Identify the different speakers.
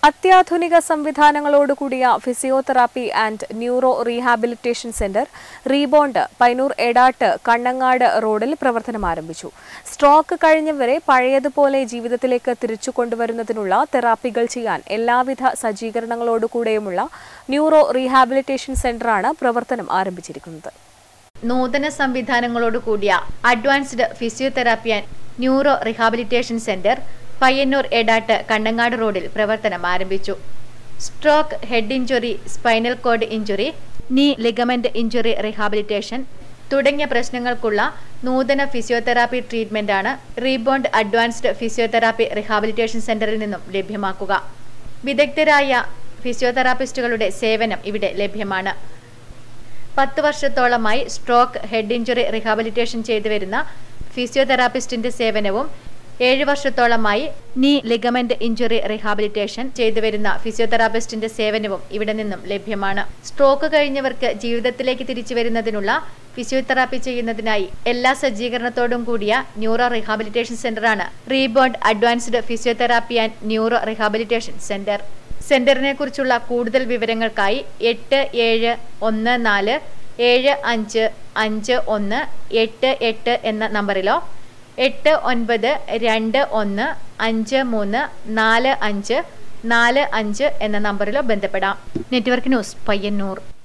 Speaker 1: അത്യാധുനിക സംവിധാനങ്ങളോടുകൂടിയ physiotherapy and neuro rehabilitation centre Rebond Payyanur Edat Kannangad റോഡിൽ പ്രവർത്തനം ആരംഭിച്ചു സ്ട്രോക്ക് കഴിഞ്ഞവരെ പഴയതുപോലെ ജീവിതത്തിലേക്ക് തിരിച്ചു കൊണ്ടുവരുന്നതിനുള്ള തെറാപ്പികൾ ചെയ്യാൻ എല്ലാവിധ സജ്ജീകരണങ്ങളോടുകൂടെയുമുള്ള ന്യൂറോ റീഹാബിലിറ്റേഷൻ സെന്ററാണ് പ്രവർത്തനം ആരംഭിച്ചിരിക്കുന്നത്
Speaker 2: നൂതന സംവിധാനങ്ങളോട് കൂടിയ advanced physiotherapy and neuro rehabilitation centre Payyanur Edat Kannangad റോഡിൽ പ്രവർത്തനം ആരംഭിച്ചു stroke head injury spinal cord injury knee ligament injury rehabilitation തുടങ്ങിയ പ്രശ്നങ്ങൾക്കുള്ള നൂതന ഫിസിയോതെറാപ്പി ട്രീറ്റ്മെന്റാണ് റീബോണ്ട് അഡ്വാൻസ്ഡ് ഫിസിയോതെറാപ്പി റിഹാബിലിറ്റേഷൻ സെന്ററിൽ നിന്നും ലഭ്യമാക്കുക വിദഗ്ധരായ ഫിസിയോതെറാപ്പിസ്റ്റുകളുടെ സേവനം ഇവിടെ ലഭ്യമാണ് പത്ത് വർഷത്തോളമായി സ്ട്രോക്ക് ഹെഡ് ഇഞ്ചുറി റിഹാബിലിറ്റേഷൻ ചെയ്തു വരുന്ന ഫിസിയോതെറാപ്പിസ്റ്റിന്റെ സേവനവും ഏഴ് വർഷത്തോളമായി നീ ലിഗമെന്റ് ഇഞ്ചുറി റിഹാബിലിറ്റേഷൻ ചെയ്തു വരുന്ന ഫിസിയോതെറാപ്പിസ്റ്റിന്റെ സേവനവും ഇവിടെ നിന്നും ലഭ്യമാണ് സ്ട്രോക്ക് കഴിഞ്ഞവർക്ക് ജീവിതത്തിലേക്ക് തിരിച്ചു വരുന്നതിനുള്ള ഫിസിയോതെറാപ്പി ചെയ്യുന്നതിനായി എല്ലാ സജ്ജീകരണത്തോടും കൂടിയ ന്യൂറോ റിഹാബിലിറ്റേഷൻ സെന്ററാണ് Rebond advanced physiotherapy and neuro rehabilitation centre സെന്ററിനെ കുറിച്ചുള്ള കൂടുതൽ വിവരങ്ങൾക്കായി എട്ട് ഏഴ് ഒന്ന് നാല് ഏഴ് അഞ്ച് അഞ്ച് ഒന്ന് എട്ട് എട്ട് എന്ന നമ്പറിലോ എട്ട് ഒൻപത് രണ്ട് ഒന്ന് അഞ്ച് മൂന്ന് നാല് അഞ്ച് നാല് അഞ്ച് എന്ന നമ്പറിലോ ബന്ധപ്പെടാം നെറ്റ്വർക്ക് ന്യൂസ് പയ്യന്നൂർ